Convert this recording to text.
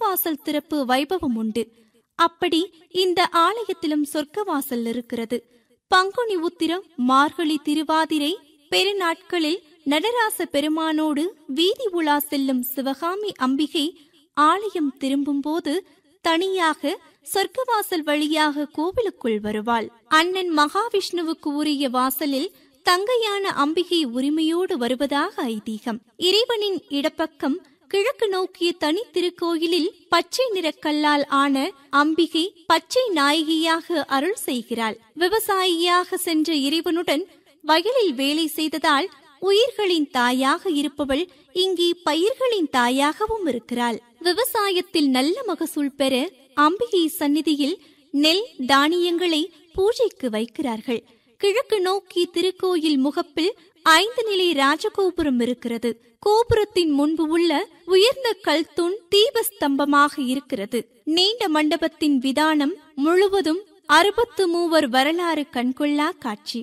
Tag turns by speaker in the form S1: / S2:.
S1: சொர்க்கவாசல் திறப்பு வைபவம் உண்டு அப்படி இந்த ஆலயத்திலும் சொர்க்கவாசல் இருக்கிறது பங்குனி உத்திரம் மார்கழி திருவாதிரை பெருநாட்களில் நடராச பெருமானோடு வீதி உலா செல்லும் சிவகாமி அம்பிகை ஆலயம் திரும்பும்போது தனியாக சொர்க்கவாசல் வழியாக கோவிலுக்குள் வருவாள் அண்ணன் மகாவிஷ்ணுவுக்கு உரிய வாசலில் தங்கையான அம்பிகை உரிமையோடு வருவதாக ஐதீகம் இறைவனின் இடப்பக்கம் கிழக்கு நோக்கிய தனி திருக்கோயிலில் பச்சை நிறக்கல்லால் ஆன அம்பிகை பச்சை நாயகியாக அருள் செய்கிறாள் விவசாயியாக சென்ற இறைவனுடன் வயலில் வேலை செய்ததால் உயிர்களின் தாயாக இருப்பவள் இங்கே பயிர்களின் தாயாகவும் இருக்கிறாள் விவசாயத்தில் நல்ல மகசூல் பெற அம்பிகை சந்நிதியில் நெல் தானியங்களை பூஜைக்கு வைக்கிறார்கள் கிழக்கு நோக்கி திருக்கோயில் முகப்பில் ஐந்து நிலை ராஜகோபுரம் இருக்கிறது கோபுரத்தின் முன்பு உள்ள உயர்ந்த கல்தூண் தீபஸ்தம்பமாக இருக்கிறது நீண்ட மண்டபத்தின் விதானம் முழுவதும் அறுபத்து மூவர் வரலாறு கண்கொள்ளா காட்சி